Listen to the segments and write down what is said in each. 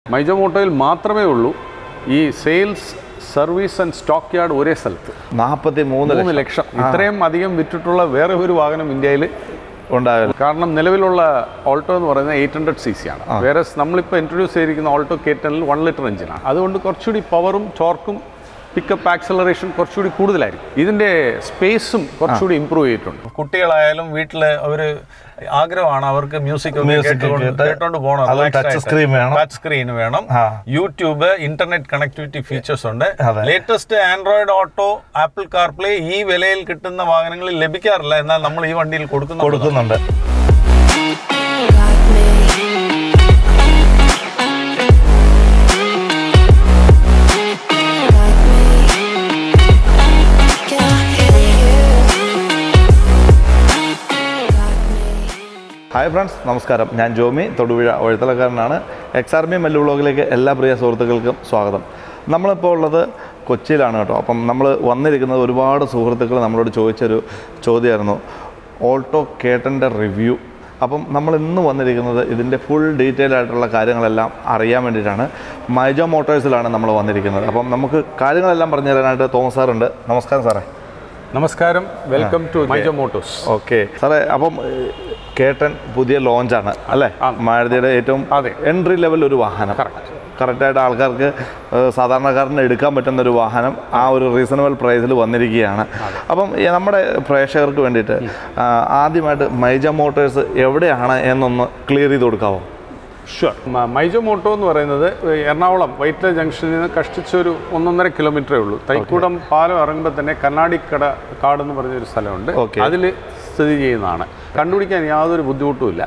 മൈജോമോട്ടോയിൽ മാത്രമേ ഉള്ളൂ ഈ sales service and stock yard ഒരേ സ്ഥലത്ത് നാൽപ്പത്തി മൂന്ന് മൂന്ന് ലക്ഷം ഇത്രയും അധികം വിറ്റിട്ടുള്ള വേറെ ഒരു വാഹനം ഇന്ത്യയിൽ ഉണ്ടാവില്ല കാരണം നിലവിലുള്ള ഓൾട്ടോ എന്ന് പറയുന്നത് എയ്റ്റ് ഹൺഡ്രഡ് സി സി ആണ് വേറെ നമ്മളിപ്പോൾ ഇൻട്രൊഡ്യൂസ് ചെയ്തിരിക്കുന്ന ഓൾട്ടോ കേറ്റനിൽ വൺ ലിറ്റർ എഞ്ചിനാണ് അതുകൊണ്ട് കുറച്ചുകൂടി പവറും ടോർക്കും പിക്കപ്പ് ആക്സലറേഷൻ കുറച്ചുകൂടി കൂടുതലായിരിക്കും ഇതിന്റെ സ്പേസും കുറച്ചുകൂടി ഇമ്പ്രൂവ് ചെയ്തിട്ടുണ്ട് കുട്ടികളായാലും വീട്ടിൽ അവർ ആഗ്രഹമാണ് അവർക്ക് മ്യൂസിക് Music കേട്ട് കേട്ടോണ്ട് പോകണം അത് touch screen വേണം. ടച്ച് സ്ക്രീൻ വേണം ആ. യൂട്യൂബ് ഇന്റർനെറ്റ് കണക്ടിവിറ്റി ഫീച്ചേഴ്സ് ഉണ്ട് അതെ. Latest Android Auto Apple CarPlay ഈ വിലയിൽ കിട്ടുന്ന വാഹനങ്ങളിൽ ലഭിക്കാറില്ല എന്നാൽ നമ്മൾ ഈ വണ്ടിയിൽ കൊടുക്കുന്നു കൊടുക്കുന്നുണ്ട് got me. Got me. Can I hear you? Got me. Hi friends നമസ്കാരം ഞാൻ ജോമി തൊടുപുഴ ഒഴുത്തലക്കാരനാണ് എക്സ് ആർ ബി മെല്ലു വ്ളോഗിലേക്ക് എല്ലാ പ്രിയ സുഹൃത്തുക്കൾക്കും സ്വാഗതം നമ്മളിപ്പോൾ ഉള്ളത് കൊച്ചിയിലാണ് കേട്ടോ അപ്പം നമ്മൾ വന്നിരിക്കുന്നത് ഒരുപാട് സുഹൃത്തുക്കൾ നമ്മളോട് ചോദിച്ചൊരു ചോദ്യമായിരുന്നു ഓൾട്ടോ കേട്ടൻ്റെ റിവ്യൂ അപ്പം നമ്മൾ ഇന്ന് വന്നിരിക്കുന്നത് ഇതിൻ്റെ ഫുൾ ഡീറ്റെയിൽ ആയിട്ടുള്ള കാര്യങ്ങളെല്ലാം അറിയാൻ വേണ്ടിയിട്ടാണ് മൈജോ മോട്ടോഴ്സിലാണ് നമ്മൾ വന്നിരിക്കുന്നത് അപ്പം നമുക്ക് കാര്യങ്ങളെല്ലാം പറഞ്ഞു തരാനായിട്ട് തോമസ് സാറുണ്ട് നമസ്കാരം സാറേ നമസ്കാരം welcome to Myjo Motors okay സാറേ അപ്പം ഏഹ്, കേട്ടൻ പുതിയ ലോഞ്ചാണ് അല്ലേ മാരുതിയുടെ ഏറ്റവും അതെ. എൻട്രി ലെവൽ ഒരു വാഹനം കറക്റ്റായിട്ട് ആൾക്കാർക്ക് ഏഹ്, സാധാരണക്കാരന് എടുക്കാൻ പറ്റുന്ന ഒരു വാഹനം ആ ഒരു റീസണബിൾ പ്രൈസിൽ വന്നിരിക്കുകയാണ് അപ്പം ഈ നമ്മുടെ പ്രേക്ഷകർക്ക് വേണ്ടിയിട്ട് ആ, ആദ്യമായിട്ട് മൈജ മോട്ടോഴ്സ് എവിടെയാണ് എന്നൊന്ന് ക്ലിയർ ചെയ്ത് കൊടുക്കാവോ ഷുവർ മൈജോ മോട്ടോ എന്ന് പറയുന്നത് എറണാകുളം വൈറ്റില ജംഗ്ഷനിൽ നിന്ന് കഷ്ടിച്ചൊരു ഒന്നൊന്നര കിലോമീറ്ററേ ഉള്ളൂ തൈക്കൂടം പാലം ഇറങ്ങുമ്പോൾ തന്നെ കണ്ണാടിക്കട കാട് എന്ന് പറഞ്ഞൊരു സ്ഥലമുണ്ട് Okay. അതിൽ സ്ഥിതി ചെയ്യുന്നതാണ് കണ്ടുപിടിക്കാൻ യാതൊരു ബുദ്ധിമുട്ടുമില്ല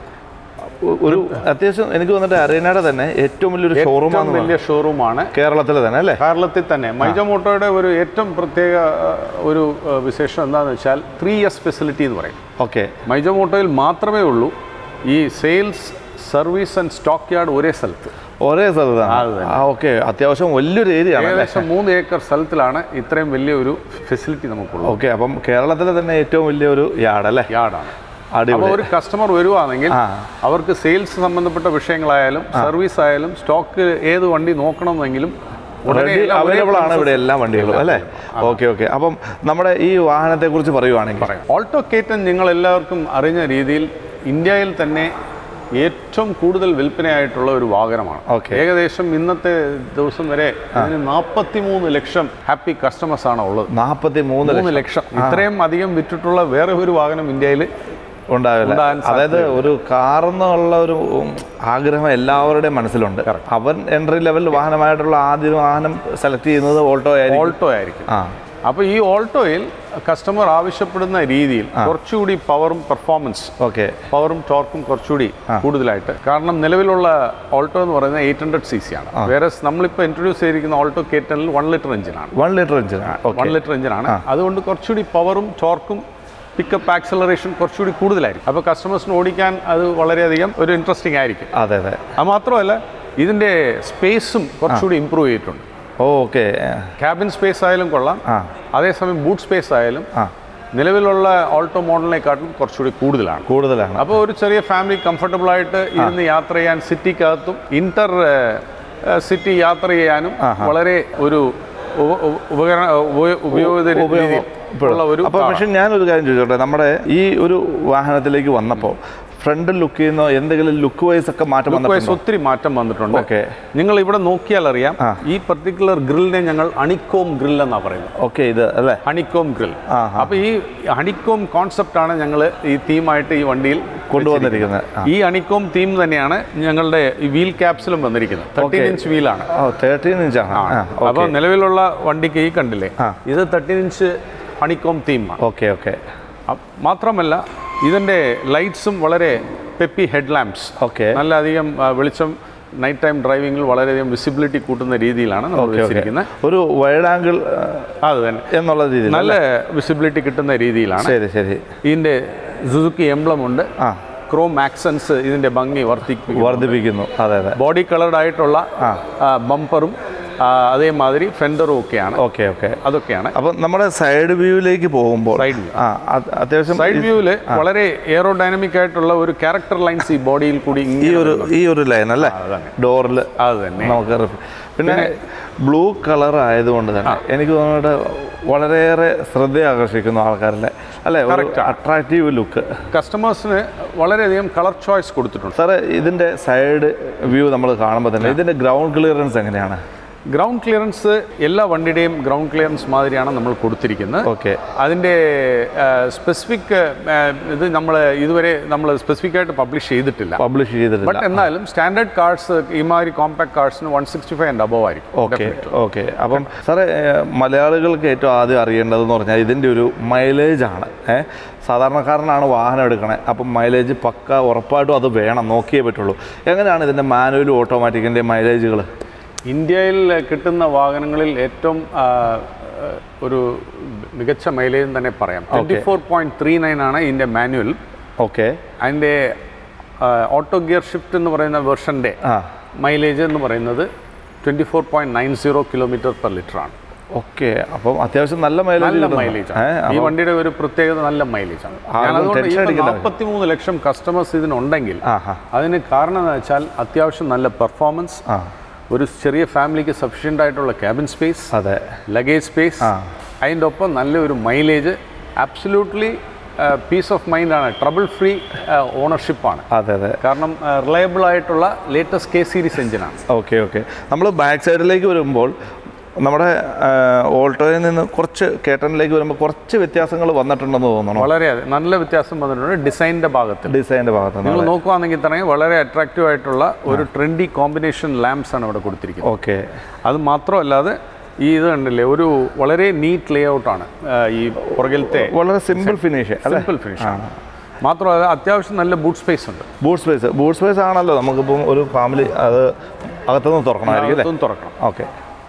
ഒ- ഒരു അത്യാവശ്യം എനിക്ക് വന്നിട്ട് അറീനയുടെ തന്നെ ഏറ്റവും വലിയൊരു ഏറ്റവും ഷോറൂമാണ് വലിയ ഷോറൂമാണ് കേരളത്തിൽ തന്നെ അല്ലേ കേരളത്തിൽ തന്നെ മൈജോ മോട്ടോയുടെ ഒരു ഏറ്റവും പ്രത്യേക ആ, ഒരു ആ, വിശേഷം എന്താണെന്ന് വെച്ചാൽ ത്രീ ഇയേഴ്സ് ഫെസിലിറ്റി എന്ന് പറയും ഓക്കെ മൈജോ മോട്ടോയിൽ മാത്രമേ ഉള്ളൂ ഈ sales service and stock yard ഒരേ സ്ഥലത്ത് ഒരേ സ്ഥലത്താണ് അത് തന്നെ. ആ ഓക്കെ അത്യാവശ്യം വലിയൊരു ഏരിയ ആണ് അല്ലേ ഏകദേശം മൂന്ന് ഏക്കർ സ്ഥലത്തിലാണ് ഇത്രയും വലിയ ഒരു ഫെസിലിറ്റി നമുക്കുള്ളത് ഓക്കെ അപ്പം കേരളത്തിലെ തന്നെ ഏറ്റവും വലിയൊരു യാർഡ് അല്ലേ യാർഡാണ് അപ്പോൾ അടിപൊളി ഒരു കസ്റ്റമർ വരുവാണെങ്കിൽ ആ. അവർക്ക് സെയിൽസ് സംബന്ധപ്പെട്ട വിഷയങ്ങളായാലും സർവീസ് ആയാലും സ്റ്റോക്ക് ഏത് വണ്ടി നോക്കണമെന്നെങ്കിലും ഉടനെ റെഡി എല്ലാം ഒരേ അവൈലബിൾ ആണ് process ഇവിടെ എല്ലാ വണ്ടികളും അല്ലേ ഓക്കെ ഓക്കെ അപ്പം നമ്മുടെ ഈ വാഹനത്തെ കുറിച്ച് പറയുവാണെങ്കിൽ പറയാം ഓൾട്ടോ കേറ്റൻ നിങ്ങൾ എല്ലാവർക്കും അറിഞ്ഞ രീതിയിൽ ഇന്ത്യയിൽ തന്നെ ഏറ്റവും കൂടുതൽ വിൽപ്പനയായിട്ടുള്ള ഒരു വാഹനമാണ് Okay. ഏകദേശം ഇന്നത്തെ ദിവസം വരെ ഇതിന് നാൽപ്പത്തി മൂന്ന് ലക്ഷം ഹാപ്പി കസ്റ്റമേഴ്സ് ആണ് ഉള്ളത് നാൽപ്പത്തി മൂന്ന് മൂന്ന് ലക്ഷം ഇത്രയും അധികം വിറ്റിട്ടുള്ള വേറെ ഒരു വാഹനം ഇന്ത്യയിൽ ഉണ്ടാവില്ല ഉണ്ടാകാൻ അതായത് ഒരു കാർ എന്നുള്ള ഒരു ഉം, ആഗ്രഹം എല്ലാവരുടെയും മനസ്സിലുണ്ട് അവൻ എൻട്രി ലെവൽ വാഹനമായിട്ടുള്ള ആദ്യ വാഹനം സെലക്ട് ചെയ്യുന്നത് ഓൾട്ടോ ആയിരിക്കും ഓൾട്ടോ ആയിരിക്കും ആ അപ്പോൾ ഈ ഓൾട്ടോയിൽ കസ്റ്റമർ ആവശ്യപ്പെടുന്ന രീതിയിൽ കുറച്ചുകൂടി പവറും പെർഫോമൻസ് ഓക്കെ പവറും ടോർക്കും കുറച്ചുകൂടി കൂടുതലായിട്ട് കാരണം നിലവിലുള്ള ഓൾട്ടോ എന്ന് പറയുന്നത് എയ്റ്റ് ഹൺഡ്രഡ് സി സി ആണ് വേറെ നമ്മളിപ്പോൾ ഇൻട്രൊഡ്യൂസ് ചെയ്തിരിക്കുന്ന ഓൾട്ടോ കേറ്റനിൽ വൺ ലിറ്റർ എഞ്ചിനാണ് one litre engine one okay litre എഞ്ചിനാണ് അതുകൊണ്ട് കുറച്ചുകൂടി പവറും ടോർക്കും പിക്കപ്പ് ആക്സലറേഷൻ കുറച്ചുകൂടി കൂടുതലായിരിക്കും അപ്പോൾ കസ്റ്റമേഴ്സിന് ഓടിക്കാൻ അത് വളരെയധികം ഒരു ഇൻട്രസ്റ്റിംഗ് ആയിരിക്കും അതെ അതെ അത് മാത്രമല്ല ഇതിൻ്റെ സ്പേസും കുറച്ചുകൂടി ഇമ്പ്രൂവ് ചെയ്തിട്ടുണ്ട് ഓക്കെ ക്യാബിൻ സ്പേസ് ആയാലും കൊള്ളാം ആ അതേസമയം ബൂട്ട് സ്പേസ് ആയാലും ആ നിലവിലുള്ള ഓൾട്ടോ മോഡലിനെക്കാട്ടിലും കുറച്ചുകൂടി കൂടുതലാണ് കൂടുതലാണ് അപ്പോൾ ഒരു ചെറിയ ഫാമിലി കംഫർട്ടബിൾ ആയിട്ട് ഇരുന്ന് യാത്ര ചെയ്യാൻ സിറ്റിക്കകത്തും ഇന്റർ സിറ്റി യാത്ര ചെയ്യാനും വളരെ ഒരു ഉപ- ഉപ- ഉപകരണ ഉപ- ഉപയോഗ രീതിയിൽ ഉള്ള ഒരു അപ്പോൾ പക്ഷെ ഞാനൊരു കാര്യം ചോദിച്ചോട്ടെ നമ്മുടെ ഈ ഒരു വാഹനത്തിലേക്ക് വന്നപ്പോൾ ഫ്രണ്ട് ലുക്ക് ചെയ്യുന്ന എന്തെങ്കിലും ലുക്ക് വൈസ് ഒക്കെ മാറ്റം Look wise വന്നിട്ടുണ്ടോ ഒത്തിരി മാറ്റം വന്നിട്ടുണ്ട് ഓക്കെ നിങ്ങൾ ഇവിടെ നോക്കിയാൽ അറിയാം ആ. ഈ പർട്ടിക്കുലർ ഗ്രില്ലിനെ ഞങ്ങൾ അണിക്കോം ഗ്രിൽ എന്നാ പറയുന്നത് ഓക്കെ ഇത് അല്ലേ ഹണിക്കോം ഗ്രിൽ ആ, അപ്പൊ ഈ ഹണിക്കോം കോൺസെപ്റ്റ് ആണ് ഞങ്ങൾ ഈ തീമായിട്ട് ഈ വണ്ടിയിൽ കൊണ്ടുവന്നിരിക്കുന്നത് ആ. ഈ അണിക്കോം തീം തന്നെയാണ് ഞങ്ങളുടെ ഈ വീൽ ക്യാപ്സിലും വന്നിരിക്കുന്നത് തേർട്ടീൻ ഇഞ്ച് വീലാണ് ഓ തേർട്ടീൻ ഇഞ്ചാണ് ആ അപ്പോൾ നിലവിലുള്ള വണ്ടിക്ക് ഈ കണ്ടില്ലേ ആ. ഇത് തേർട്ടീൻ ഇഞ്ച് ഹണിക്കോം തീമാണ് ഓക്കെ ഓക്കെ മാത്രമല്ല ഇതിന്റെ ലൈറ്റ്സും വളരെ പെപ്പി ഹെഡ് ലാമ്പ്സ് ഓക്കെ നല്ല അധികം ആ, വെളിച്ചം നൈറ്റ് ടൈം ഡ്രൈവിംഗിൽ വളരെയധികം വിസിബിലിറ്റി കൂട്ടുന്ന രീതിയിലാണ് നമ്മൾ വെച്ചിരിക്കുന്നത് ഒരു വൈഡ് ആംഗിൾ അത് തന്നെ എന്നുള്ള രീതിയിൽ നല്ല വിസിബിലിറ്റി കിട്ടുന്ന രീതിയിലാണ് ശരി ശരി ഇതിന്റെ സുസുക്കി എംബ്ലം ഉണ്ട് ആ ക്രോം ആക്സൻസ് ഇതിന്റെ ഭംഗി വർദ്ധിപ്പിക്കും വർദ്ധിപ്പിക്കുന്നു അതെ അതെ ബോഡി കളർഡ് ആയിട്ടുള്ള ബമ്പറും ആ, അതേമാതിരി ഫെൻഡറും ഒക്കെയാണ് ഓക്കെ ഓക്കെ അതൊക്കെയാണ് അപ്പം നമ്മുടെ സൈഡ് വ്യൂവിലേക്ക് പോകുമ്പോൾ Side view. ആ അത് അത്യാവശ്യം സൈഡ് വ്യൂവില് വളരെ എയറോഡൈനമിക് ആയിട്ടുള്ള ഒരു ക്യാരക്ടർ ലൈൻസ് ഈ ബോഡിയിൽ കൂടി ഈ ഇങ്ങനെ ഒരു ഈ ഒരു ലൈൻ അല്ലേ അതന്നെ. ഡോറിൽ അത് തന്നെ നമുക്ക് ref- പിന്നെ ബ്ലൂ കളർ ആയതുകൊണ്ട് തന്നെ എനിക്ക് തോന്നുന്നത് വളരെയേറെ ശ്രദ്ധ ആകർഷിക്കുന്നു ആൾക്കാരിലെ അല്ലേ ഒരു Correct ആണ്. അട്രാക്റ്റീവ് ലുക്ക് കസ്റ്റമേഴ്സിന് വളരെയധികം കളർ ചോയ്സ് കൊടുത്തിട്ടുണ്ട് സാറേ ഇതിൻ്റെ സൈഡ് വ്യൂ നമ്മൾ കാണുമ്പോൾ തന്നെ ഇതിൻ്റെ ഗ്രൗണ്ട് ക്ലിയറൻസ് എങ്ങനെയാണ് ഗ്രൗണ്ട് ക്ലിയറൻസ് എല്ലാ വണ്ടിയുടെയും ഗ്രൗണ്ട് ക്ലിയറൻസ് മാതിരിയാണ് നമ്മൾ കൊടുത്തിരിക്കുന്നത് ഓക്കെ അതിൻ്റെ സ്പെസിഫിക് ഇത് നമ്മൾ ഇതുവരെ നമ്മൾ സ്പെസിഫിക് ആയിട്ട് പബ്ലിഷ് ചെയ്തിട്ടില്ല പബ്ലിഷ് ചെയ്തിട്ടില്ല ബട്ട് എന്നാലും സ്റ്റാൻഡേർഡ് കാർഡ്സ് ഇമാതിരി കോമ്പാക്ട് കാർഡ്സിന് one sixty five and above ആയിരിക്കും ഓക്കെ ഓക്കെ അപ്പം സാറേ ഏഹ്, മലയാളികൾക്ക് ഏറ്റവും ആദ്യം അറിയേണ്ടതെന്ന് പറഞ്ഞാൽ ഇതിൻ്റെ ഒരു മൈലേജ് ആണ് ഏഹ് സാധാരണക്കാരനാണ് വാഹനം എടുക്കണേ അപ്പം മൈലേജ് പക്ക ഉറപ്പായിട്ടും അത് വേണം നോക്കിയേ പറ്റുള്ളൂ എങ്ങനെയാണ് ഇതിൻ്റെ മാനുവലും ഓട്ടോമാറ്റിക്കിൻ്റെ മൈലേജുകൾ ഇന്ത്യയിൽ കിട്ടുന്ന വാഹനങ്ങളിൽ ഏറ്റവും ആ, ഒരു മികച്ച മൈലേജ് തന്നെ പറയാം twenty four point three nine ആണ് ഇതിൻ്റെ മാനുവൽ ഓക്കെ അതിൻ്റെ ഓട്ടോ ഗിയർ ഷിഫ്റ്റ് എന്ന് പറയുന്ന വെർഷൻ്റെ ആ മൈലേജ് എന്ന് പറയുന്നത് twenty four point nine zero kilometre per litre ആണ് ഓക്കെ അപ്പം അത്യാവശ്യം നല്ല മൈലേജ് നല്ല മൈലേജ് ആണ് ഈ വണ്ടിയുടെ ഒരു പ്രത്യേകത നല്ല മൈലേജ് ആണ് ആ, ഞാൻ അതുകൊണ്ട് tension അടിക്കണ്ട. നാൽപ്പത്തി മൂന്ന് ലക്ഷം കസ്റ്റമേഴ്സ് ഇതിനുണ്ടെങ്കിൽ ആ ഹാ അതിന് കാരണം എന്ന് വെച്ചാൽ അത്യാവശ്യം നല്ല പെർഫോമൻസ് ആ ഒരു ചെറിയ ഫാമിലിക്ക് സഫീഷ്യൻ്റ് ആയിട്ടുള്ള ക്യാബിൻ സ്പേസ് അതെ ലഗേജ് സ്പേസ് ആ. അതിൻ്റെ ഒപ്പം നല്ലൊരു മൈലേജ് ആബ്സല്യൂട്ട്ലി പീസ് ഓഫ് മൈൻഡാണ് ട്രബിൾ ഫ്രീ ഓണർഷിപ്പാണ് അതെ അതെ കാരണം റിലയബിൾ ആയിട്ടുള്ള ലേറ്റസ്റ്റ് കെ സീരീസ് എഞ്ചിനാണ് ഓക്കെ ഓക്കെ നമ്മൾ ബാക്ക് സൈഡിലേക്ക് വരുമ്പോൾ നമ്മുടെ ഓൾട്ടോയിൽ നിന്ന് കുറച്ച് കേട്ടനിലേക്ക് വരുമ്പോൾ കുറച്ച് വ്യത്യാസങ്ങൾ വന്നിട്ടുണ്ടെന്ന് തോന്നണം വളരെ നല്ല വ്യത്യാസം വന്നിട്ടുണ്ട് ഡിസൈനിൻ്റെ ഭാഗത്ത് ഡിസൈൻ്റെ ഭാഗത്ത് നിന്ന് നിങ്ങൾ നോക്കുകയാണെങ്കിൽ തന്നെ വളരെ അട്രാക്റ്റീവ് ആയിട്ടുള്ള ഒരു ട്രെൻഡി കോമ്പിനേഷൻ ലാംപ്സ് ആണ് ഇവിടെ കൊടുത്തിരിക്കുന്നത് ഓക്കെ അത് മാത്രമല്ലാതെ ഈ ഇത് കണ്ടില്ലേ ഒരു വളരെ നീറ്റ് ലേ ഔട്ടാണ് ഈ പുറകിലത്തെ വളരെ സിമ്പിൾ ഫിനിഷ് അല്ലേ സിമ്പിൾ ഫിനിഷ് ആണ് മാത്രമല്ല അത്യാവശ്യം നല്ല ബൂട്ട് സ്പേസ് ഉണ്ട് ബൂട്ട് സ്പേസ് ബൂട്ട് സ്പേസ് ആണല്ലോ നമുക്കിപ്പം ഒരു ഫാമിലി അത് അകത്തുനിന്ന് തുറക്കണമായിരിക്കും അല്ലേ അകത്തും തുറക്കണം ഓക്കെ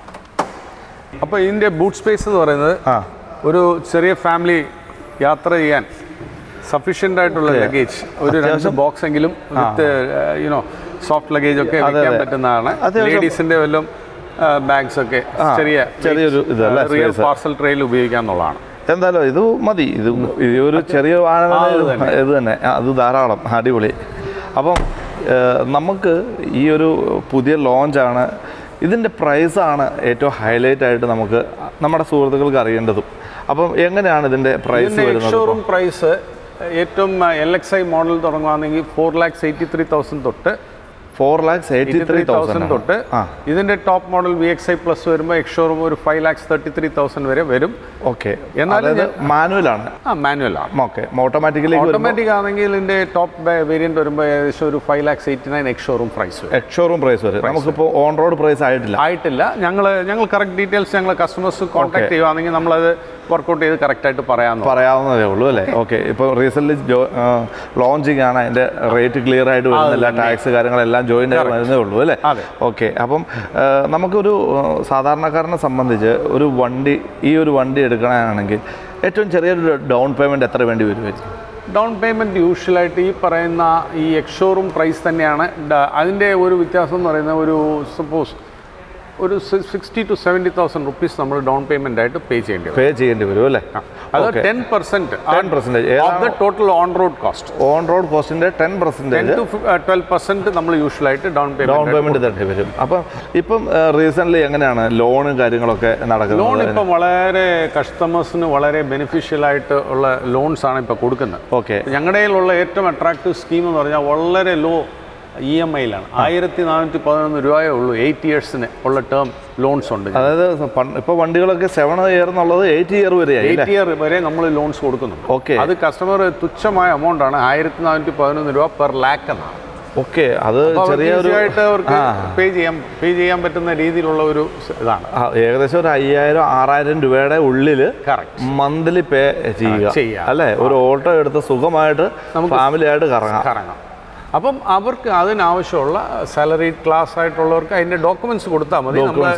അപ്പോൾ ഇതിൻ്റെ ബൂട്ട് സ്പേസ് എന്ന് പറയുന്നത് ആ ഒരു ചെറിയ ഫാമിലി യാത്ര ചെയ്യാൻ സഫീഷ്യൻ്റ് ആയിട്ടുള്ള ലഗേജ് ഒരു രണ്ട് ബോക്സ് എങ്കിലും വിത്ത് യുനോ സോഫ്റ്റ് ലഗേജ് ഒക്കെ വെക്കാൻ പറ്റുന്നതാണ് അത്യാവശ്യം- ലേഡീസിന്റെ വല്ലതും ബാഗ്സ് ഒക്കെ ചെറിയ ചെറിയൊരു ഇതല്ലേ റിയൽ space. പാർസൽ ട്രെയിൽ ഉപയോഗിക്കാന്നുള്ളതാണ് എന്തായാലും ഇത് മതി ഇത് ഈ ഒരു ചെറിയ വാഹനം ആ, അത് ഇത് തന്നെ. ഇത് തന്നെ ആ, അത് ധാരാളം അടിപൊളി അപ്പം ഏഹ്, നമുക്ക് ഈ ഒരു പുതിയ ലോഞ്ചാണ് ഇതിൻ്റെ പ്രൈസാണ് ഏറ്റവും ഹൈലൈറ്റ് ആയിട്ട് നമുക്ക് നമ്മുടെ സുഹൃത്തുക്കൾക്ക് അറിയേണ്ടതും അപ്പം എങ്ങനെയാണ് ഇതിൻ്റെ പ്രൈസ് ഇതിന്റെ വരുന്നത് ഷോറൂം പ്രൈസ് ഏറ്റവും എൽ എക്സ് ഐ മോഡൽ തുടങ്ങുകയാണെങ്കിൽ four lakhs eighty three thousand തൊട്ട് four lakhs eighty three thousand തൊട്ട് ആ ഇതിന്റെ top model V X I plus വരുമ്പോൾ എക്സ് ഷോറൂം ഒരു five lakhs thirty three thousand വരെ വരും ഓക്കെ എന്നാലും അതായത് മാനുവലാണ് ആ മാനുവൽ ആണ് ഓക്കെ ഓട്ടോമാറ്റിക്കലേക്ക് വരുമ്പോൾ ഓട്ടോമാറ്റിക് ആണെങ്കിൽ ഇതിന്റെ ടോപ്പ് വേരിയന്റ് വരുമ്പോൾ ഏകദേശം ഒരു five lakhs eighty nine ex showroom price വരും എക്സ് ഷോറൂം പ്രൈസ് വരും നമുക്കിപ്പോൾ ഓൺ റോഡ് പ്രൈസ് ആയിട്ടില്ല ആയിട്ടില്ല ഞങ്ങൾ ഞങ്ങൾ കറക്റ്റ് ഡീറ്റെയിൽസ് ഞങ്ങൾ കസ്റ്റമേഴ്സ് കോൺടാക്ട് ചെയ്യുവാണെങ്കിൽ നമ്മളത് വർക്കൗട്ട് ചെയ്ത് കറക്റ്റ് ആയിട്ട് പറയാമെന്ന് പറയാവുന്നതേ ഉള്ളൂ അല്ലേ ഓക്കെ ഇപ്പോൾ റീസെൻ്റ്ലി ലോഞ്ചിങ് ആണ് അതിൻ്റെ റേറ്റ് ക്ലിയർ ആയിട്ട് വരുന്നില്ല ടാക്സ് കാര്യങ്ങളെല്ലാം ജോയിൻ ആയി വരുന്നേ ഉള്ളൂ അല്ലേ അതെ. ഓക്കെ അപ്പം ആ, നമുക്കൊരു ആ, സാധാരണക്കാരനെ സംബന്ധിച്ച് ഒരു വണ്ടി ഈ ഒരു വണ്ടി എടുക്കണമെങ്കിൽ ഏറ്റവും ചെറിയൊരു ഡൗൺ പേയ്മെൻറ്റ് എത്ര വേണ്ടി വരുമായിരിക്കും ഡൗൺ പേയ്മെൻറ്റ് യൂഷ്വലായിട്ട് ഈ പറയുന്ന ഈ എക്സ് ഷോറൂം പ്രൈസ് തന്നെയാണ് ഡ- അതിൻ്റെ ഒരു വ്യത്യാസം എന്ന് പറയുന്നത് ഒരു സപ്പോസ് ഒരു sixty two seventy thousand rupees നമ്മൾ ഡൗൺ പേയ്മെൻ്റ് ആയിട്ട് പേ ചെയ്യേണ്ടി വരും പേ ചെയ്യേണ്ടി വരും അല്ലേ അത് Okay. Ten percent 10% of the total on road cost on road കോസ്റ്റിൻ്റെ ten ten percentage to twelve percent നമ്മൾ യൂഷ്വലായിട്ട് ഡൗൺ ഡൗൺ പേയ്മെൻറ്റ് പേയ്മെൻറ്റ് തരേണ്ടി വരും അപ്പം ഇപ്പം റീസെൻ്റ്ലി എങ്ങനെയാണ് ലോണും കാര്യങ്ങളൊക്കെ ലോൺ നടക്കുന്നത് ഇപ്പം വളരെ കസ്റ്റമേഴ്സിന് വളരെ ബെനിഫിഷ്യൽ ആയിട്ട് ഉള്ള ലോൺസ് ആണ് ഇപ്പോൾ കൊടുക്കുന്നത് ഓക്കെ ഞങ്ങളുടെ കയ്യിലുള്ള ഏറ്റവും അട്രാക്റ്റീവ് സ്കീം എന്ന് പറഞ്ഞാൽ വളരെ ലോ ഇ എം ഐയിലാണ് ആയിരത്തി നാനൂറ്റി പതിനൊന്ന് രൂപയേ ഉള്ളൂ എയ്റ്റ് ഇയേഴ്സിന് ഉള്ള ടേം ലോൺസ് ഉണ്ട് അതായത് ഇപ്പോൾ വണ്ടികളൊക്കെ സെവൻ ഇയർ എന്നുള്ളത് എയ്റ്റ് ഇയർ വരെയായി അല്ലേ എയ്റ്റ് ഇയർ വരെ നമ്മൾ ലോൺസ് കൊടുക്കുന്നുണ്ട് ഓക്കെ അത് കസ്റ്റമർ തുച്ഛമായ എമൗണ്ട് ആണ് ആയിരത്തി നാനൂറ്റി പതിനൊന്ന് രൂപ പെർ ലാക്ക് എന്നാണ് ഓക്കെ അത് അപ്പോൾ അവർക്ക് ചെറിയൊരു easy ആയിട്ട് അവർക്ക് പേ ചെയ്യാൻ പേ ചെയ്യാൻ പറ്റുന്ന രീതിയിലുള്ള ഒരു സ് ഇതാണ് ആ, ഏകദേശം ഒരു അയ്യായിരം ആറായിരം രൂപയുടെ ഉള്ളിൽ കറക്റ്റ് മന്ത്ലി പേ ചെയ്യുക ചെയ്യാം. അല്ലേ ഒരു ഓട്ടോ എടുത്ത് സുഖമായിട്ട് ഫാമിലി ആയിട്ട് കറങ്ങാം കറങ്ങാം അപ്പം അവർക്ക് അതിനാവശ്യമുള്ള സാലറി ക്ലാസ് ആയിട്ടുള്ളവർക്ക് അതിൻ്റെ ഡോക്യുമെന്റ്സ് കൊടുത്താൽ മതി നമ്മൾ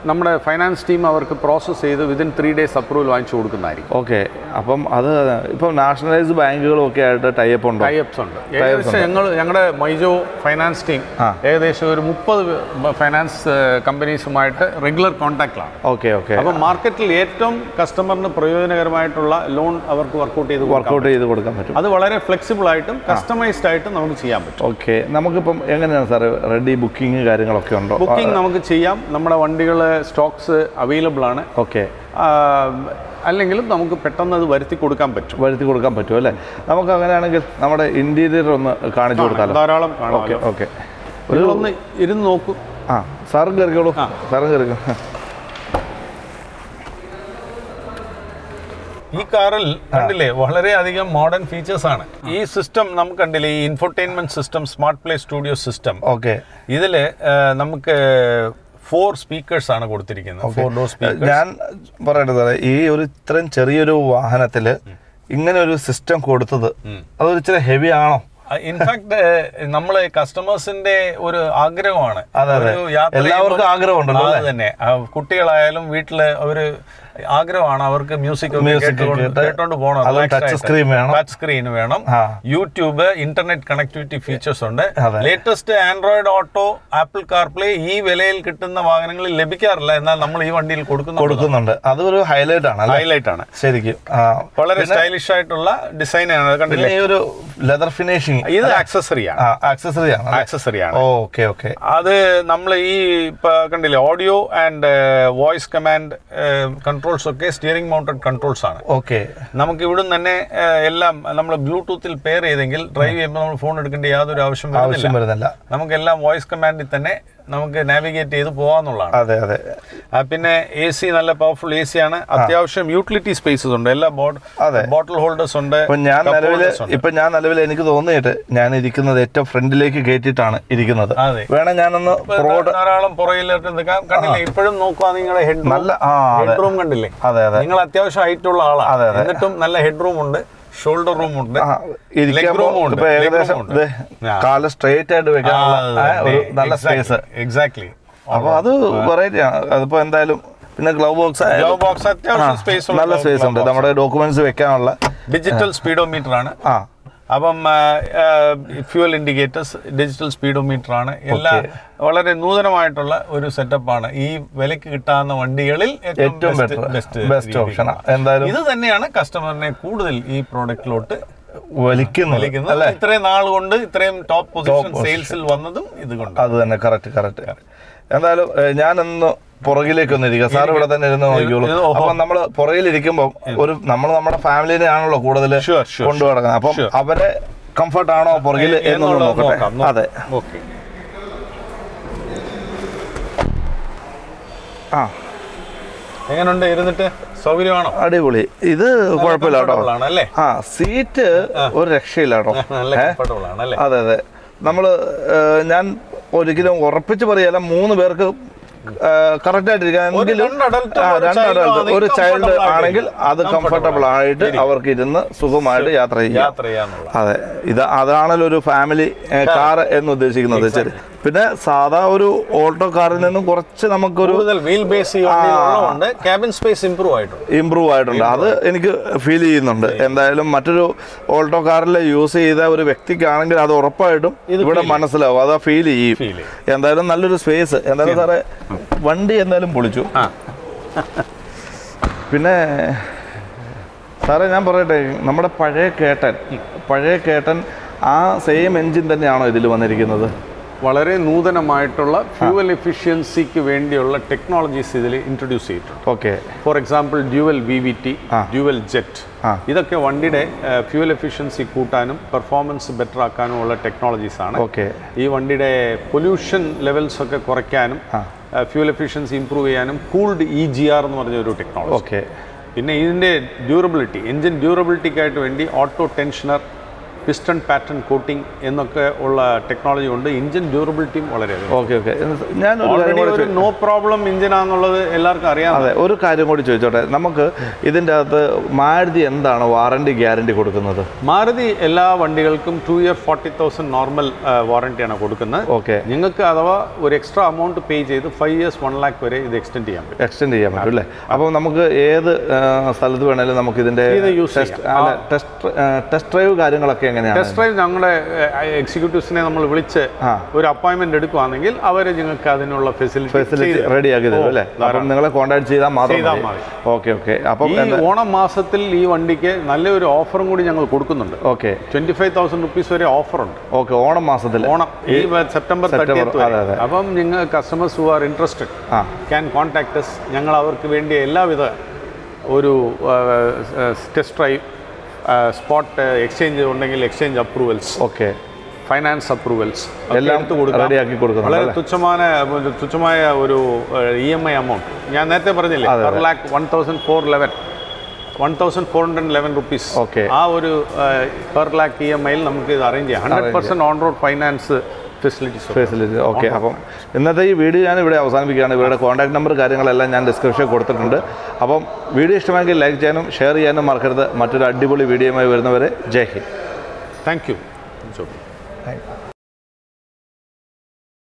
നമ്മുടെ ഫൈനാൻസ് ടീം അവർക്ക് പ്രോസസ്സ് ചെയ്ത് വിതിൻ ത്രീ ഡേയ്സ് അപ്രൂവൽ വാങ്ങിച്ചു കൊടുക്കുന്നതായിരിക്കും ഓക്കെ അപ്പം അത് ഇപ്പം നാഷണലൈസ്ഡ് ബാങ്കുകളും ഒക്കെ ആയിട്ട് ടൈപ്പ് ഉണ്ടോ ടൈപ്സ് ഉണ്ട് ഏകദേശം ഞങ്ങൾ ഞങ്ങളുടെ മൈജോ ഫൈനാൻസ് ടീം ആ. ഏകദേശം ഒരു മുപ്പത് ഫൈനാൻസ് കമ്പനീസുമായിട്ട് റെഗുലർ കോൺടാക്റ്റിലാണ് ഓക്കെ ഓക്കെ അപ്പം മാർക്കറ്റിൽ ഏറ്റവും കസ്റ്റമറിന് പ്രയോജനകരമായിട്ടുള്ള ലോൺ അവർക്ക് വർക്കൗട്ട് ചെയ്ത് കൊടുക്കാം. വർക്കൗട്ട് ചെയ്ത് കൊടുക്കാൻ പറ്റും അത് വളരെ ഫ്ലെക്സിബിൾ ആയിട്ടും കസ്റ്റമൈസ്ഡ് ആയിട്ടും നമുക്ക് ചെയ്യാൻ പറ്റും ഓക്കെ നമുക്കിപ്പം എങ്ങനെയാണ് സാർ റെഡി ബുക്കിംഗ് കാര്യങ്ങളൊക്കെ ഉണ്ടോ ബുക്കിംഗ് നമുക്ക് ചെയ്യാം നമ്മുടെ വണ്ടികൾ സ്റ്റോക്സ് അവൈലബിൾ ആണ് ഓക്കെ ആ, അല്ലെങ്കിലും നമുക്ക് പെട്ടെന്ന് അത് വരുത്തി കൊടുക്കാൻ പറ്റും വരുത്തി കൊടുക്കാൻ പറ്റും അല്ലേ നമുക്ക് അങ്ങനെയാണെങ്കിൽ നമ്മുടെ ഇന്റീരിയർ ഒന്ന് കാണിച്ചു കൊടുത്താലോ ധാരാളം ഓക്കെ കാണാമല്ലോ ഓക്കെ നിങ്ങളൊന്ന് ഇരുന്ന് നോക്കൂ ആ സാറും കയറിക്കോളൂ സാറും കയറിക്കോ ഈ കാറിൽ കണ്ടില്ലേ വളരെയധികം മോഡേൺ ഫീച്ചേഴ്സ് ആണ് ഈ സിസ്റ്റം നമുക്ക് കണ്ടില്ലേ ഈ infotainment system smart play studio system okay ഇതിൽ നമുക്ക് ഫോർ സ്പീക്കേഴ്സ് ആണ് കൊടുത്തിരിക്കുന്നത് ഫോർ ഡോർ സ്പീക്കേഴ്സ് ഞാൻ പറയട്ടെ സാറേ ഈ ഒരു ഇത്രയും ചെറിയൊരു വാഹനത്തില് ഇങ്ങനെ ഒരു സിസ്റ്റം കൊടുത്തത് അതൊരു ഇച്ചിരി ഹെവി ആണോ ഇൻഫാക്ട് നമ്മൾ കസ്റ്റമേഴ്സിന്റെ ഒരു ആഗ്രഹമാണ് അതെ, അതെ. ഒരു യാത്ര എല്ലാവർക്കും ചെയ്യുമ്പോൾ- ആഗ്രഹമുണ്ടല്ലോ, ആ, അല്ലേ? അത് തന്നെ ആ, കുട്ടികളായാലും വീട്ടില് അവര് ആഗ്രഹമാണ് അവർക്ക് മ്യൂസിക് Music കേട്ട് കേട്ടോണ്ട് പോകണം അതും touch screen വേണം. ടച്ച് സ്ക്രീൻ വേണം ആ. യൂട്യൂബ് ഇന്റർനെറ്റ് കണക്ടിവിറ്റി ഫീച്ചേഴ്സ് ഉണ്ട് അതെ. Latest Android Auto Apple CarPlay ഈ വിലയിൽ കിട്ടുന്ന വാഹനങ്ങളിൽ ലഭിക്കാറില്ല എന്നാൽ നമ്മൾ ഈ വണ്ടിയിൽ കൊടുക്കുന്ന കൊടുക്കുന്നുണ്ട് അതൊരു ഹൈലൈറ്റ് ആണ് അല്ലേ ഹൈലൈറ്റ് ആണ് ശരിക്കും ആ വളരെ സ്റ്റൈലിഷ് ആയിട്ടുള്ള ഡിസൈൻ ആണ് പിന്നെ കണ്ടില്ലേ ഈ ഒരു ലെതർ ഫിനിഷിങ് ഇത് ആക്സസറി ആണ് ആക്സസറി ആണ് ആക്സസറി ആണ് ഓക്കെ ഓക്കെ അത് നമ്മൾ ഈ ഇപ്പൊ കണ്ടില്ലേ audio and voice command controls ഒക്കെ സ്റ്റിയറിംഗ് മൗണ്ടഡ് കൺട്രോൾസ് ആണ് ഓക്കെ നമുക്ക് ഇവിടുന്ന് തന്നെ ഏഹ്, എല്ലാം നമ്മൾ ബ്ലൂടൂത്തിൽ പെയർ ചെയ്തെങ്കിൽ ഡ്രൈവ് ചെയ്യുമ്പോൾ നമ്മൾ ഫോൺ എടുക്കേണ്ട യാതൊരു ആവശ്യം ആവശ്യം വരുന്നില്ല വരുന്നില്ല നമുക്കെല്ലാം വോയിസ് കമാൻഡിൽ തന്നെ നമുക്ക് നാവിഗേറ്റ് ചെയ്ത് പോകാന്നുള്ളതാണ് അതെ അതെ ആ, പിന്നെ എ സി നല്ല പവർഫുൾ എ സി ആണ് അത്യാവശ്യം യൂട്ടിലിറ്റി സ്പേസസ് ഉണ്ട് എല്ലാ അതെ. ബോട്ടിൽ ഹോൾഡേഴ്സ് ഉണ്ട് ഇപ്പൊ ഞാൻ cup നിലവില് holders ഉണ്ട്. ഇപ്പൊ ഞാൻ നിലവിൽ എനിക്ക് തോന്നിയിട്ട് ഞാൻ ഇരിക്കുന്നത് ഏറ്റവും ഫ്രണ്ടിലേക്ക് കയറ്റിയിട്ടാണ് ഇരിക്കുന്നത് അതെ. വേണം ഞാനൊന്ന് ഇപ്പൊ പുറകോട്ട് ധാരാളം പുറകിലോട്ട് നിൽക്കാം കണ്ടില്ലേ ഇപ്പോഴും നോക്കുക നിങ്ങളുടെ ഹെഡ് നല്ല ആ അതെ ഹെഡ് റൂം കണ്ടില്ലേ അതെ അതെ നിങ്ങൾ അത്യാവശ്യം ഹൈറ്റ് ഉള്ള അതെ, ആളാണ് അതെ. എന്നിട്ടും നല്ല ഹെഡ് റൂം ഉണ്ട് ഷോൾഡർ റൂം ഉണ്ട് ആ, ഇരിക്കുമ്പോ room ഉണ്ട്, ഇപ്പൊ leg ഏകദേശം room ഉണ്ട്. ദേ, ആ. കാല് സ്ട്രെയിറ്റ് ആയിട്ട് വെക്കാനുള്ള ആ, ഒരു നല്ല സ്പേസ് എക്സാക്ട്ലി അപ്പൊ അത് വെറൈറ്റി ആണ് അതിപ്പോ എന്തായാലും പിന്നെ ഗ്ലൗ ബോക്സ് ഗ്ലോ ബോക്സ് അത്യാവശ്യം സ്പേസ് നല്ല സ്പേസ് ഉണ്ട് നമ്മുടെ ഡോക്യുമെന്റ്സ് വെക്കാനുള്ള ഡിജിറ്റൽ സ്പീഡോമീറ്റർ ആണ് ആ അപ്പം ഫ്യൂവൽ ഇൻഡിക്കേറ്റേഴ്സ് ഡിജിറ്റൽ സ്പീഡോമീറ്റർ ആണ് എല്ലാ വളരെ നൂതനമായിട്ടുള്ള ഒരു സെറ്റപ്പാണ് ഈ വിലക്ക് കിട്ടാവുന്ന വണ്ടികളിൽ ഏറ്റവും better, best option ആ. എന്തായാലും ഇത് തന്നെയാണ് കസ്റ്റമറിനെ കൂടുതൽ ഈ പ്രോഡക്റ്റിലോട്ട് വലിക്കുന്നത് വലിക്കുന്നത് അല്ലേ ഇത്രയും നാൾ കൊണ്ട് ഇത്രയും ടോപ്പ് പൊസിഷൻ സെയിൽസിൽ വന്നതും ഇത് കൊണ്ട് അത് തന്നെ കറക്റ്റ് കറക്റ്റ് എന്തായാലും ഏഹ്, ഞാനൊന്ന് പുറകിലേക്ക് ഒന്ന് ഇരിക്കുക സാർ ഇവിടെ തന്നെ ഇരുന്ന് നോക്കിയോളൂ ഇത് ഓഹോ. അപ്പൊ നമ്മൾ പുറകിലിരിക്കുമ്പോൾ ഒരു നമ്മൾ നമ്മുടെ ഫാമിലിനെ ആണല്ലോ കൂടുതൽ Sure, sure, കൊണ്ടു നടക്കുന്നത് അപ്പം Sure. അവരെ കംഫർട്ട് ആണോ പുറകിൽ എന്നൊന്ന് എന്നുള്ളത് നോക്കട്ടെ നോക്കാം, നോക്കാം. അതെ ഓക്കെ ആ എങ്ങനെയുണ്ട് ഇരുന്നിട്ട് സൗകര്യമാണോ അടിപൊളി ഇത് കുഴപ്പമില്ല കേട്ടോ comfortable ആണ് അല്ലേ? ആ സീറ്റ് ഒരു രക്ഷയില്ല കേട്ടോ നല്ല ഏ? കംഫർട്ടബിൾ ആണ് അല്ലേ അതെ അതെ നമ്മൾ ഞാൻ ഒരിക്കലും ഉറപ്പിച്ച് പറയല്ല മൂന്ന് പേർക്ക് കറക്റ്റ് ആയിട്ടിരിക്കാൻ എങ്കിലും രണ്ട് adult ഉം ആ, ഒരു രണ്ട് child ഉം adult, ആണെങ്കിൽ ഒരു ചൈൽഡ് comfortable ആണെങ്കിൽ ആയിട്ട് അത് ഇരിക്കും. കംഫർട്ടബിൾ ആയിട്ട് ഇരിക്കും. അവർക്ക് ഇരുന്ന് സുഖമായിട്ട് യാത്ര ചെയ്യാം യാത്ര ചെയ്യാന്നുള്ള അതെ ഇത് അതാണല്ലോ ഒരു ഫാമിലി കാർ എന്ന് ഉദ്ദേശിക്കുന്നത് ശരി പിന്നെ സാധാ ഒരു ഓട്ടോ കാറിൽ നിന്നും കുറച്ച് നമുക്കൊരു കൂടുതൽ വീൽ ബേസ് ഉള്ളതുകൊണ്ട് ക്യാബിൻ സ്പേസ് ഇംപ്രൂവ് ആയിട്ടുണ്ട് ഇമ്പ്രൂവ് ആയിട്ടുണ്ട് അത് എനിക്ക് ഫീൽ ചെയ്യുന്നുണ്ട് എന്തായാലും മറ്റൊരു ഓൾട്ടോ കാറിൽ യൂസ് ചെയ്ത ഒരു വ്യക്തിക്കാണെങ്കിൽ അത് ഉറപ്പായിട്ടും ഇവിടെ മനസ്സിലാവും അത് ഫീൽ ചെയ്യും Feel ചെയ്യും. എന്തായാലും നല്ലൊരു സ്പേസ് എന്തായാലും സാറേ വണ്ടി എന്തായാലും പൊളിച്ചു ആ പിന്നെ സാറേ ഞാൻ പറയട്ടെ നമ്മുടെ പഴയ കേട്ടൻ പഴയ കേട്ടൻ ആ സെയിം എൻജിൻ തന്നെയാണോ ഇതിൽ വന്നിരിക്കുന്നത് വളരെ നൂതനമായിട്ടുള്ള ഫ്യൂവൽ എഫിഷ്യൻസിക്ക് വേണ്ടിയുള്ള ടെക്നോളജീസ് ഇതിൽ ഇൻട്രൊഡ്യൂസ് ചെയ്തിട്ടുണ്ട് okay for example dual V V T ആ. ഡ്യുവൽ ജെറ്റ് ആ. ഇതൊക്കെ വണ്ടിയുടെ ഫ്യൂവൽ എഫിഷ്യൻസി കൂട്ടാനും പെർഫോമൻസ് ബെറ്റർ ആക്കാനും ഉള്ള ടെക്നോളജീസ് ആണ് ഓക്കെ ഈ വണ്ടിയുടെ പൊല്യൂഷൻ ലെവൽസ് ഒക്കെ കുറയ്ക്കാനും ആ. ഫ്യൂൽ എഫിഷ്യൻസി ഇംപ്രൂവ് ചെയ്യാനും കൂൾഡ് ഇ ജി ആർ എന്ന് പറഞ്ഞ ഒരു ടെക്നോളജി ഓക്കെ പിന്നെ ഇതിൻ്റെ ഡ്യൂറബിലിറ്റി എൻജിൻ ഡ്യൂറബിലിറ്റിക്കായിട്ട് വേണ്ടി auto tensioner piston pattern coating എന്നൊക്കെ ഉള്ള ടെക്നോളജി ഉണ്ട് ഇഞ്ചിൻ ഡ്യൂറബിലിറ്റിയും വളരെ ഓക്കെ ഓക്കെ ഞാൻ ഒരു കാര്യം ഓൾറെഡി കൂടി ഒരു നോ പ്രോബ്ലം എഞ്ചിനാന്നുള്ളത് എല്ലാവർക്കും അറിയാം അതെ ഒരു കാര്യം കൂടി ചോദിച്ചോട്ടെ നമുക്ക് ഇതിൻ്റെ അകത്ത് മാരുതി എന്താണ് വാറണ്ടി ഗ്യാരണ്ടി കൊടുക്കുന്നത് മാരുതി എല്ലാ വണ്ടികൾക്കും two year forty thousand normal വാറണ്ടിയാണ് കൊടുക്കുന്നത് ഓക്കെ നിങ്ങൾക്ക് അഥവാ ഒരു എക്സ്ട്രാ എമൗണ്ട് പേ ചെയ്ത് ഫൈവ് ഇയേഴ്സ് വൺ ലാക്ക് വരെ ഇത് എക്സ്റ്റെൻഡ് ചെയ്യാൻ പറ്റും എക്സ്റ്റെൻഡ് ചെയ്യാൻ പറ്റും അല്ലേ അപ്പോൾ നമുക്ക് ഏത് ആ, സ്ഥലത്ത് വേണേലും നമുക്ക് ഇതിൻ്റെ ഇത് use ടെസ്റ്റ് അല്ല ടെസ്റ്റ് ടെസ്റ്റ് ഡ്രൈവ് കാര്യങ്ങളൊക്കെ എങ്ങനെയാണ് ടെസ്റ്റ് ഡ്രൈവ് ഞങ്ങളുടെ എക്സിക്യൂട്ടീവ്സിനെ നമ്മൾ വിളിച്ച് ആ. ഒരു അപ്പോയിൻമെന്റ് എടുക്കുവാണെങ്കിൽ അവർ നിങ്ങൾക്ക് അതിനുള്ള ഫെസിലിറ്റി ഫെസിലിറ്റി റെഡി ആക്കി തരും അല്ലേ അപ്പം നിങ്ങളെ കോൺടാക്ട് ചെയ്താൽ മാത്രം ചെയ്താൽ മതി മതി. ഓക്കെ ഓക്കെ അപ്പം ഈ ഓണം മാസത്തിൽ ഈ വണ്ടിക്ക് നല്ലൊരു ഓഫറും കൂടി ഞങ്ങൾ കൊടുക്കുന്നുണ്ട് okay twenty five thousand rupees വരെ ഓഫറുണ്ട് ഓക്കെ ഓണം മാസത്തിൽ ഓണം ഈ സെപ്റ്റംബർ സെപ്റ്റംബർ, തേർട്ടി അതെ, അതെ. അപ്പം നിങ്ങൾ കസ്റ്റമേഴ്സ് ഹു ആർ ഇൻട്രസ്റ്റഡ് ആ ക്യാൻ കോൺടാക്ട് ഞങ്ങൾ അവർക്ക് വേണ്ടി എല്ലാവിധ ഒരു ടെസ്റ്റ് ഡ്രൈവ് സ്പോട്ട് എക്സ്ചേഞ്ച് ഉണ്ടെങ്കിൽ exchange approvals okay finance approvals എല്ലാം റെഡിയാക്കി കൊടുക്കുന്നുണ്ട് വളരെ അല്ലേ? തുച്ഛമായ ഒരു തുച്ഛമായ ഒരു ഇ എം ഐ എമൗണ്ട് ഞാൻ നേരത്തെ പറഞ്ഞില്ലേ അതെ, per lakh one thousand four eleven one thousand four hundred eleven rupees Okay. ആ ഒരു പെർ ലാക്ക് ഇ എം ഐയിൽ നമുക്ക് ഇത് അറേഞ്ച് ചെയ്യാം hundred percent on road finance facilities facility okay അപ്പം ഇന്നത്തെ ഈ വീഡിയോ ഞാൻ ഇവിടെ അവസാനിപ്പിക്കുകയാണ് ഇവരുടെ കോൺടാക്ട് നമ്പർ കാര്യങ്ങളെല്ലാം ഞാൻ ഡിസ്ക്രിപ്ഷനിൽ കൊടുത്തിട്ടുണ്ട് അപ്പം വീഡിയോ ഇഷ്ടമെങ്കിൽ ലൈക്ക് ചെയ്യാനും ഷെയർ ചെയ്യാനും മറക്കരുത് മറ്റൊരു അടിപൊളി വീഡിയോയുമായി വരുന്നവരെ Jai Hind thank you thank U